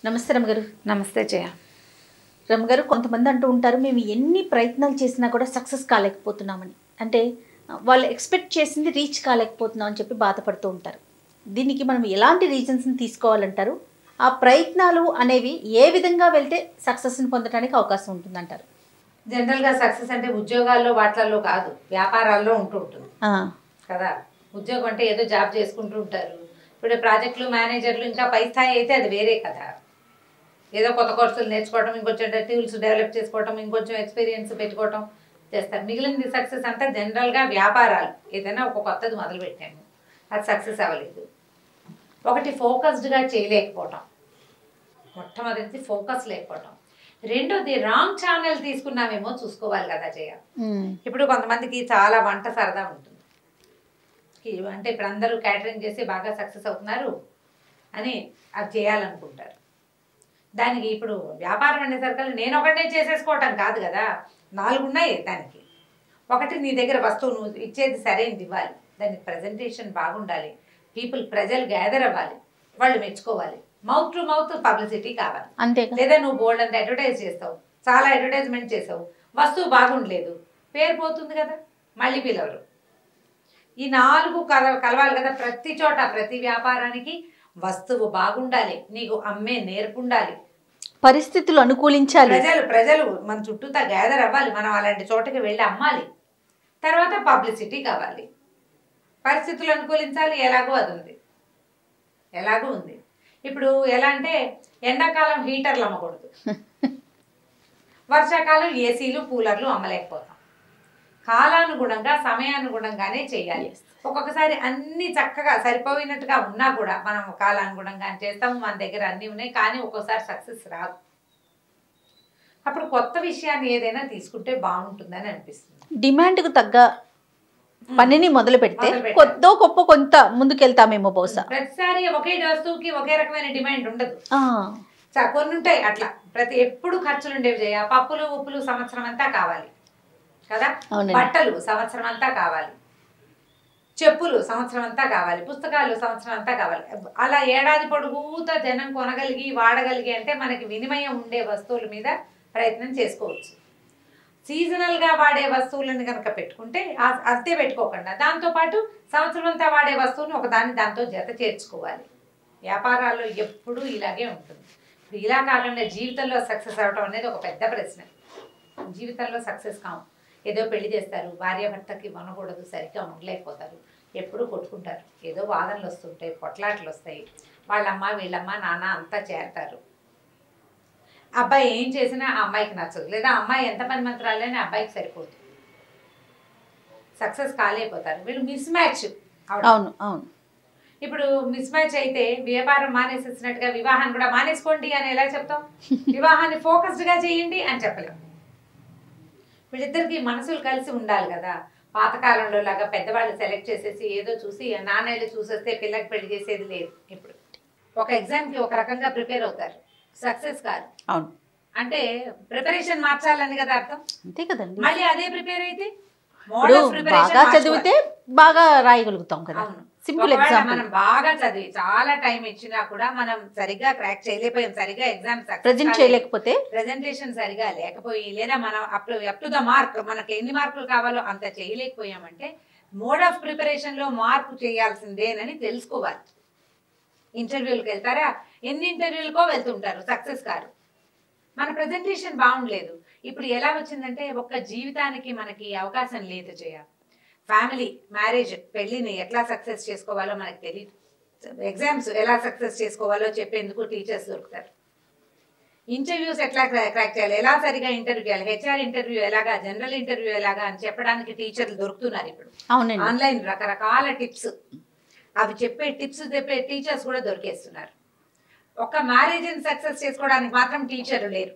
నమస్తే రమ్మగారు నమస్తే జయ రమ్మగారు కొంతమంది అంటూ ఉంటారు మేము ఎన్ని ప్రయత్నాలు చేసినా కూడా సక్సెస్ కాలేకపోతున్నామని అంటే ఆ, వాళ్ళు ఎక్స్పెక్ట్ చేసింది రీచ్ కాలేకపోతున్నాం అని చెప్పి బాధపడుతూ ఉంటారు దీనికి మనం ఎలాంటి రీజన్స్ని తీసుకోవాలంటారు ఆ ప్రయత్నాలు అనేవి ఏ విధంగా వెళ్తే సక్సెస్ని పొందడానికి అవకాశం ఉంటుందంటారు జనరల్గా సక్సెస్ అంటే ఉద్యోగాల్లో వాటిల్లో కాదు వ్యాపారాల్లో ఉంటూ ఉంటుంది ఆ, కదా ఉద్యోగం అంటే ఏదో జాబ్ చేసుకుంటూ ఉంటారు ఇప్పుడు ప్రాజెక్టులు మేనేజర్లు ఇంకా పై స్థాయి అయితే అది వేరే కదా ఏదో కొత్త కోర్సులు నేర్చుకోవడం ఇంకొంచెం టూల్స్ డెవలప్ చేసుకోవడం ఇంకొంచెం ఎక్స్పీరియన్స్ పెట్టుకోవడం చేస్తారు మిగిలినది సక్సెస్ అంతా జనరల్గా వ్యాపారాలు ఏదైనా ఒక కొత్తది మొదలు పెట్టాము అది సక్సెస్ అవ్వలేదు ఒకటి ఫోకస్డ్గా చేయలేకపోవటం మొట్టమొదటిది ఫోకస్ లేకపోవటం రెండోది రాంగ్ ఛానల్ తీసుకున్నామేమో చూసుకోవాలి కదా జయ ఉమ్, ఇప్పుడు కొంతమందికి చాలా వంట సరదా ఉంటుంది ఈ- అంటే ఇప్పుడు అందరూ క్యాటరింగ్ చేసి బాగా సక్సెస్ అవుతున్నారు అని అది చేయాలనుకుంటారు దానికి ఇప్పుడు వ్యాపారం అనేసరికి నేను ఒకటే చేసేసుకోవటం కాదు కదా నాలుగు ఉన్నాయి దానికి ఒకటి నీ దగ్గర వస్తువు నువ్వు ఇచ్చేది సరైనది ఇవ్వాలి దానికి ప్రజెంటేషన్ బాగుండాలి పీపుల్ ప్రజలు గ్యాదర్ అవ్వాలి వాళ్ళు మెచ్చుకోవాలి మౌత్ టు మౌత్ పబ్లిసిటీ కావాలి అంతేగా లేదా నువ్వు బోల్డ్ అంత అడ్వర్టైజ్ చేస్తావు చాలా అడ్వర్టైజ్మెంట్ చేసావు వస్తువు బాగుండలేదు పేరు పోతుంది కదా మళ్ళీ పిలవరు ఈ నాలుగు కల కలవాలి కదా ప్రతి చోట ప్రతి వ్యాపారానికి వస్తువు బాగుండాలి నీకు అమ్మే నేర్పు ఉండాలి పరిస్థితులు అనుకూలించాలి ప్రజలు ప్రజలు మన చుట్టూతా గ్యాదర్ అవ్వాలి మనం అలాంటి చోటకి వెళ్ళి అమ్మాలి తర్వాత పబ్లిసిటీ కావాలి పరిస్థితులు అనుకూలించాలి ఎలాగో అది ఉంది ఎలాగో ఉంది ఇప్పుడు ఎలా అంటే ఎండాకాలం హీటర్లు అమ్మకూడదు వర్షాకాలం ఏసీలు కూలర్లు అమ్మలేకపోతాం కాలానుగుణంగా సమయానుగుణంగానే చేయాలి Yes. ఒక్కొక్కసారి అన్ని చక్కగా సరిపోయినట్టుగా ఉన్నా కూడా మనం కాలానుగుణంగా చేస్తాము మన దగ్గర అన్నీ ఉన్నాయి కానీ ఒక్కోసారి సక్సెస్ రాదు అప్పుడు కొత్త విషయాన్ని ఏదైనా తీసుకుంటే బాగుంటుందని అనిపిస్తుంది డిమాండ్కు తగ్గ పనిని మొదలు పెడితే మొదలు పెట్టాలి. కొద్దో గొప్ప కొంత ముందుకెళ్తామేమో బహుశా ప్రతిసారి ఒకే వస్తువుకి ఒకే రకమైన డిమాండ్ ఉండదు ఆ, చ- కొన్ని ఉంటాయి అట్లా ప్రతి ఎప్పుడు ఖర్చులు ఉండేవి చేయ పప్పులు ఉప్పులు సంవత్సరం అంతా కావాలి కదా అవునండి. బట్టలు సంవత్సరం అంతా కావాలి చెప్పులు సంవత్సరం అంతా కావాలి పుస్తకాలు సంవత్సరం అంతా కావాలి అలా ఏడాది పొడుగుతా జనం కొనగలిగి వాడగలిగి అంటే మనకి వినిమయం ఉండే వస్తువుల మీద ప్రయత్నం చేసుకోవచ్చు సీజనల్ గా వాడే వస్తువులను కనుక పెట్టుకుంటే ఆ- అంతే పెట్టుకోకుండా దాంతోపాటు సంవత్సరం అంతా వాడే వస్తువుని ఒకదాన్ని దాంతో జత చేర్చుకోవాలి వ్యాపారాల్లో ఎప్పుడూ ఇలాగే ఉంటుంది ఇప్పుడు ఇలా కాకుండా జీవితంలో సక్సెస్ అవడం అనేది ఒక పెద్ద ప్రశ్న జీవితంలో సక్సెస్ కాము ఏదో పెళ్లి చేస్తారు భార్య భర్తకి మనకూడదు సరిగ్గా ఉండలేకపోతారు ఎప్పుడూ కొట్టుకుంటారు ఏదో వాదనలు వస్తుంటాయి పొట్లాట్లు వస్తాయి వాళ్ళమ్మ వీళ్ళమ్మ నాన్న అంతా చేరతారు అబ్బాయి ఏం చేసినా ఆ అమ్మాయికి నచ్చదు లేదా అమ్మాయి ఎంత పని మంత్రాలైనా అబ్బాయికి సరిపోదు సక్సెస్ కాలేకపోతారు వీళ్ళు మిస్ మ్యాచ్ అవును అవును ఇప్పుడు మిస్ మ్యాచ్ అయితే వ్యాపారం మానేసేసినట్టుగా వివాహాన్ని కూడా మానేసుకోండి అని ఎలా చెప్తాం వివాహాన్ని ఫోకస్డ్ గా చేయండి అని చెప్పలేం వీళ్ళిద్దరికి మనసులు కలిసి ఉండాలి కదా పాతకాలంలో లాగా పెద్దవాళ్ళు సెలెక్ట్ చేసేసి ఏదో చూసి నాన్నలు చూసేస్తే పిల్లకి పెళ్లి చేసేది లేదు ఇప్పుడు ఒక ఎగ్జామ్ కి ఒక రకంగా ప్రిపేర్ అవుతారు సక్సెస్ కాదు అవును అంటే ప్రిపరేషన్ మార్చాలని కదా అర్థం అంతే కదండి మళ్ళీ అదే ప్రిపేర్ అయితే ఇప్పుడు మోడ్ ఆఫ్ ప్రిపరేషన్ బాగా చదివితే బాగా రాయగలుగుతాం కదా అవును. సింపుల్ ఒకవేళ ఎగ్జాంపుల్ మనం బాగా చదివి చాలా టైం ఇచ్చినా కూడా మనం సరిగ్గా క్రాక్ చేయలేకపోయాం సరిగ్గా ఎగ్జామ్ ప్రజెంట్ చేయలేకపోతే ప్రెజెంటేషన్ సరిగా లేకపోయి లేదా మనం up up to the mark మనకి ఎన్ని మార్కులు కావాలో అంత చేయలేకపోయామంటే మోడ్ ఆఫ్ ప్రిపరేషన్ లో మార్పు చేయాల్సిందేనని తెలుసుకోవాలి ఇంటర్వ్యూలకు వెళ్తారా ఎన్ని ఇంటర్వ్యూలకో వెళ్తుంటారు సక్సెస్ కారు మన ప్రజెంటేషన్ బాగుండలేదు ఇప్పుడు ఎలా వచ్చిందంటే ఒక్క జీవితానికి మనకి అవకాశం లేదు చేయ ఫ్యామిలీ మ్యారేజ్ పెళ్ళిని ఎట్లా సక్సెస్ చేసుకోవాలో మనకు తెలియదు ఎగ్జామ్స్ ఎలా సక్సెస్ చేసుకోవాలో చెప్పేందుకు టీచర్స్ దొరుకుతారు ఇంటర్వ్యూస్ ఎట్లా క్రా- క్రాక్ చేయాలి ఎలా సరిగా ఇంటర్వ్యూ చేయాలి హెచ్ఆర్ ఇంటర్వ్యూ ఎలాగా జనరల్ ఇంటర్వ్యూ ఎలాగా అని చెప్పడానికి టీచర్లు దొరుకుతున్నారు ఇప్పుడు అవునండి ఆన్లైన్ రకరకాల టిప్స్ అవి చెప్పే టిప్స్ చెప్పే టీచర్స్ కూడా దొరికేస్తున్నారు ఒక మ్యారేజ్ సక్సెస్ చేసుకోవడానికి మాత్రం టీచర్లు లేరు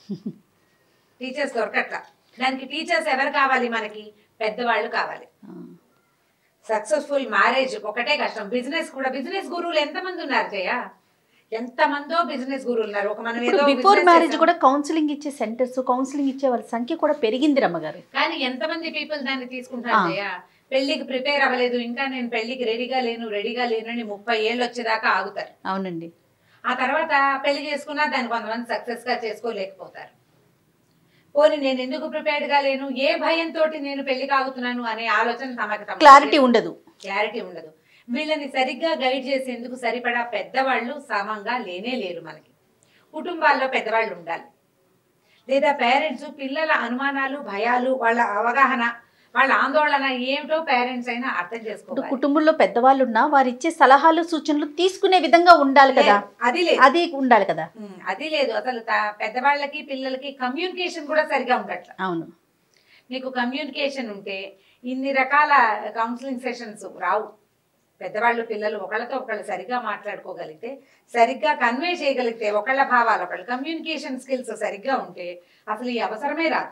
టీచర్స్ దొరకట్ల దానికి టీచర్స్ ఎవరు కావాలి మనకి పెద్దవాళ్ళు కావాలి ఆ, సక్సెస్ఫుల్ మ్యారేజ్ ఒకటే కష్టం బిజినెస్ కూడా బిజినెస్ గురువులు ఎంతమంది ఉన్నారు జయ ఎంతమందో బిజినెస్ గురువులు ఉన్నారు ఒక మనం ఇప్పుడు ఏదో బిఫోర్ business మ్యారేజ్ చేసాం. కూడా కౌన్సిలింగ్ ఇచ్చే సెంటర్స్ కౌన్సిలింగ్ ఇచ్చే వాళ్ళ సంఖ్య కూడా పెరిగింది రమ్మగారు కానీ ఎంతమంది పీపుల్ దాన్ని తీసుకుంటారు ఆ. జయ పెళ్లికి ప్రిపేర్ అవ్వలేదు ఇంకా నేను పెళ్లికి రెడీగా లేను రెడీగా లేను అని ముప్పై ఏళ్ళు వచ్చేదాకా ఆగుతారు అవునండి ఆ తర్వాత పెళ్లి చేసుకున్నా దాన్ని కొంతమంది సక్సెస్ గా చేసుకోలేకపోతారు పోనీ నేను ఎందుకు ప్రిపేర్డ్ గా లేను ఏ భయంతో నేను పెళ్లి కాగుతున్నాను అనే ఆలోచన తమకు తమకు క్లారిటీ ఉండదు క్లారిటీ ఉండదు వీళ్ళని సరిగ్గా గైడ్ చేసేందుకు సరిపడా పెద్దవాళ్ళు సమంగా లేనే లేరు మనకి కుటుంబాల్లో పెద్దవాళ్ళు ఉండాలి లేదా పేరెంట్స్ పిల్లల అనుమానాలు భయాలు వాళ్ళ అవగాహన వాళ్ళ ఆందోళన ఏమిటో పేరెంట్స్ అయినా అర్థం ఇప్పుడు చేసుకోవాలి కుటుంబంలో పెద్దవాళ్ళు ఉన్నా వారు ఇచ్చే సలహాలు సూచనలు తీసుకునే విధంగా ఉండాలి కదా లేదు, అది లేదు అది ఉండాలి కదా ఉమ్, అది లేదు అసలు త- పెద్దవాళ్ళకి పిల్లలకి కమ్యూనికేషన్ కూడా సరిగా ఉండట్ల అవును నీకు కమ్యూనికేషన్ ఉంటే ఇన్ని రకాల కౌన్సిలింగ్ సెషన్స్ రావు పెద్దవాళ్ళు పిల్లలు ఒకళ్ళతో ఒకళ్ళు సరిగ్గా మాట్లాడుకోగలిగితే సరిగ్గా కన్వే చేయగలిగితే ఒకళ్ళ భావాలు ఒకళ్ళు కమ్యూనికేషన్ స్కిల్స్ సరిగ్గా ఉంటే అసలు ఈ అవసరమే రాదు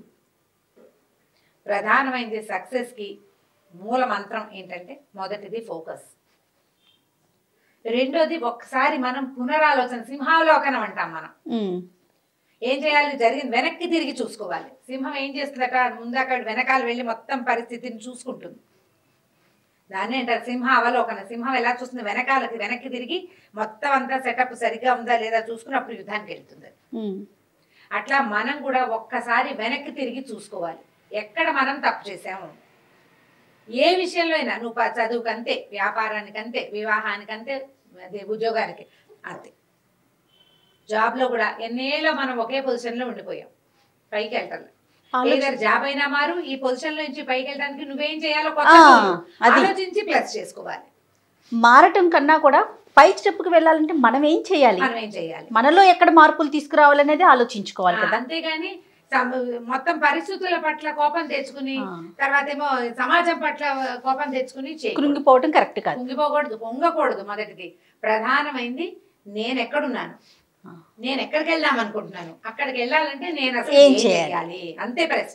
ప్రధానమైనది సక్సెస్కి మూల మంత్రం ఏంటంటే మొదటిది ఫోకస్ రెండోది ఒక్కసారి మనం పునరాలోచన సింహావలోకనం అంటాం మనం ఉమ్. ఏం చేయాలి జరిగింది వెనక్కి తిరిగి చూసుకోవాలి సింహం ఏం చేస్తుందట ముందు అక్కడ వెనకాల వెళ్ళి మొత్తం పరిస్థితిని చూసుకుంటుంది దాన్ని అంటారు సింహ అవలోకన సింహం ఎలా చూస్తుంది వెనకాలకి వెనక్కి తిరిగి మొత్తం అంతా సెటప్ సరిగ్గా ఉందా లేదా చూసుకున్నప్పుడు యుద్ధానికి వెళ్తుంది అది. ఉమ్. అట్లా మనం కూడా ఒక్కసారి వెనక్కి తిరిగి చూసుకోవాలి ఎక్కడ మనం తప్పు చేసాము ఏ విషయంలో అయినా నువ్వు ప- చదువుకంతే వ్యాపారానికి అంతే వివాహానికి అంతే అదే ఉద్యోగానికి అంతే జాబ్లో కూడా ఎన్నేళ్ళో మనం ఒకే పొజిషన్లో ఉండిపోయాం పైకి వెళ్ళటం ఆలోచి- ఏదర్ జాబ్ అయినా మారు ఈ పొజిషన్ లో నుంచి పైకి వెళ్ళడానికి నువ్వేం చేయాలో ఆ, కొత్త tool అది. ఆలోచించి ప్లస్ చేసుకోవాలి మారటం కన్నా కూడా పై స్టెప్కి వెళ్ళాలంటే మనం ఏం చేయాలి మనం ఏం చేయాలి మనలో ఎక్కడ మార్పులు తీసుకురావాలనేది ఆలోచించుకోవాలి ఆ, కదా అంతేగాని సమ- మొత్తం పరిస్థితుల పట్ల కోపం తెచ్చుకుని ఆ. తర్వాత ఏమో సమాజం పట్ల కోపం తెచ్చుకుని చేయకూడదు. కృంగిపోవటం కరెక్ట్ కాదు కుంగిపోకూడదు పొంగకూడదు మొదటిది ప్రధానమైంది నేను ఎక్కడున్నాను ఆ. నేను ఎక్కడికి వెళ్దాం అనుకుంటున్నాను అక్కడికి వెళ్ళాలంటే నేను అసలు ఏం ఏం చేయాలి? చేయాలి అంతే ప్రశ్న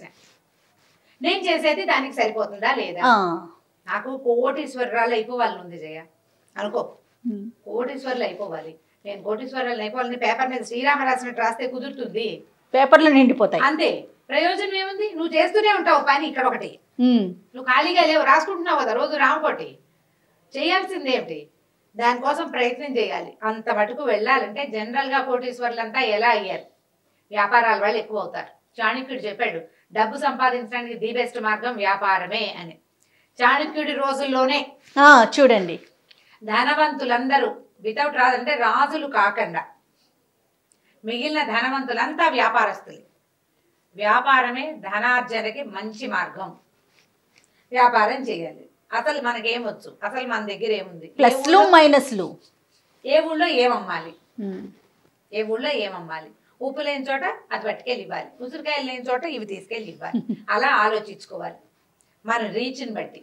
నేను చేసేది దానికి సరిపోతుందా లేదా ఆ. నాకు కోటీశ్వరరాలు అయిపోవాలి ఉంది జయ అనుకో ఉమ్. కోటీశ్వరులు అయిపోవాలి నేను కోటీశ్వరాలు అయిపోవాలని పేపర్ మీద శ్రీరామ రాసినట్టు రాస్తే కుదురుతుంది పేపర్లు నిండిపోతాయి అంతే ప్రయోజనం ఏముంది నువ్వు చేస్తూనే ఉంటావు పని ఇక్కడ ఒకటి ఉమ్. నువ్వు ఖాళీగా లేవు రాసుకుంటున్నావు కదా రోజు రామకోటి చేయాల్సింది ఏమిటి దానికోసం ప్రయత్నం చేయాలి అంత మటుకు వెళ్ళాలంటే జనరల్గా కోటీశ్వర్లంతా ఎలా అయ్యారు వ్యాపారాల వాళ్ళు ఎక్కువ అవుతారు చాణక్యుడు చెప్పాడు డబ్బు సంపాదించడానికి ది బెస్ట్ మార్గం వ్యాపారమే అని చాణక్యుడి రోజుల్లోనే ఆ, చూడండి ధనవంతులందరూ వితౌట్ రాజు అంటే రాజులు కాకుండా మిగిలిన ధనవంతులంతా వ్యాపారస్తులు వ్యాపారమే ధనార్జనకి మంచి మార్గం వ్యాపారం చేయాలి అసలు మనకేమొచ్చు అసలు మన దగ్గర ఏముంది ఏ ప్లస్లు ఊళ్ళో- మైనస్లు ఏ ఊళ్ళో ఏమమ్మాలి ఉమ్. ఏ ఊళ్ళో ఏమమ్మాలి ఉప్పు లేని చోట అది పట్టుకెళ్ళి ఇవ్వాలి ఉసిరికాయలు లేని చోట ఇవి తీసుకెళ్ళి ఇవ్వాలి అలా ఆలోచించుకోవాలి మన రీచ్ని బట్టి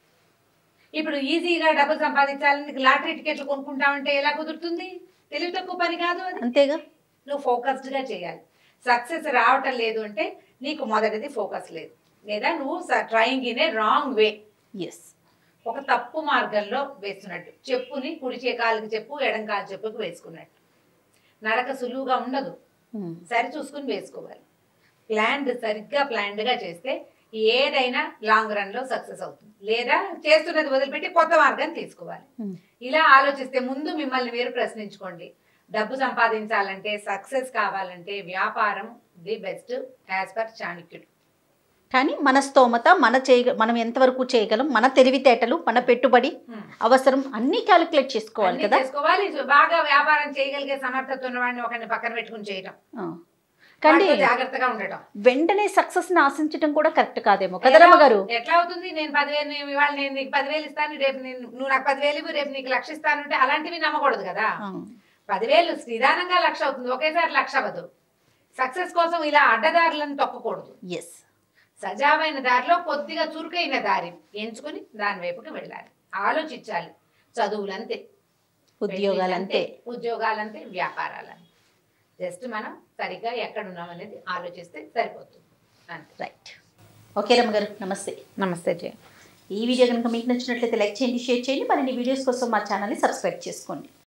ఇప్పుడు ఈజీగా డబ్బులు సంపాదించాలని నీకు లాటరీ టికెట్లు కొనుక్కుంటామంటే ఎలా కుదురుతుంది తెలివి తక్కువ పని కాదు అది అంతేగా నువ్వు ఫోకస్డ్గా చేయాలి సక్సెస్ రావటం లేదు అంటే నీకు మొదటిది ఫోకస్ లేదు లేదా నువ్వు trying in a wrong way ఎస్ ఒక తప్పు మార్గంలో వేస్తున్నట్టు చెప్పుని కుడి చే కాలుకి చెప్పు ఎడం కాలు చెప్పుకి వేసుకున్నట్టు నడక సులువుగా ఉండదు సరి చూసుకుని వేసుకోవాలి ప్లాన్డ్ సరిగ్గా ప్లాన్డ్గా చేస్తే ఏదైనా లాంగ్ రన్లో సక్సెస్ అవుతుంది లేదా చేస్తున్నది వదిలిపెట్టి కొత్త మార్గం తీసుకోవాలి ఇలా ఆలోచిస్తే ముందు మిమ్మల్ని మీరు ప్రశ్నించుకోండి డబ్బు సంపాదించాలంటే సక్సెస్ కావాలంటే వ్యాపారం ది బెస్ట్ యాజ్ పర్ చాణక్యుడు కానీ మన స్తోమత మన చేయ మనం ఎంతవరకు చేయగలం మన తెలివితేటలు మన పెట్టుబడి అవసరం అన్నీ క్యాలిక్యులేట్ చేసుకోవాలి అన్నీ కదా చేసుకోవాలి బాగా వ్యాపారం చేయగలిగే సమర్థత ఉన్నవాడిని ఒకరిని పక్కన పెట్టుకుని చేయటం ఆ. కానీ వాడితో జాగ్రత్తగా ఉండటం వెంటనే సక్సెస్ ని ఆశించడం కూడా కరెక్ట్ కాదేమో కదరమ్మ గారు ఎట్లా అవుతుంది నేను పదివేలు నేను ఇవాళ నేను నీకు పదివేలు ఇస్తాను రేపు నేను నువ్వు నాకు పదివేలు ఇవ్వు రేపు నీకు లక్ష ఇస్తాను అంటే అలాంటివి నమ్మకూడదు కదా ఆ. పదివేలు నిదానంగా లక్ష అవుతుంది ఒకేసారి లక్ష అవ్వదు సక్సెస్ కోసం ఇలా అడ్డదారులను తొక్కకూడదు ఎస్ సజావైన దారిలో కొద్దిగా చురుకైన దారి ఎంచుకుని దాని వైపుకి వెళ్ళాలి ఆలోచించాలి చదువులంతే ఉద్యోగాలంతే ఉద్యోగాలంతే వ్యాపారాలంతే జస్ట్ మనం సరిగ్గా ఎక్కడున్నాం అనేది ఆలోచిస్తే సరిపోతుంది అంతే రైట్ ఓకే రమ్మ గారు నమస్తే నమస్తే జయ ఈ వీడియో కనుక మీకు నచ్చినట్లయితే లైక్ చేయండి షేర్ చేయండి మరిన్ని వీడియోస్ కోసం మా ఛానల్ని సబ్స్క్రైబ్ చేసుకోండి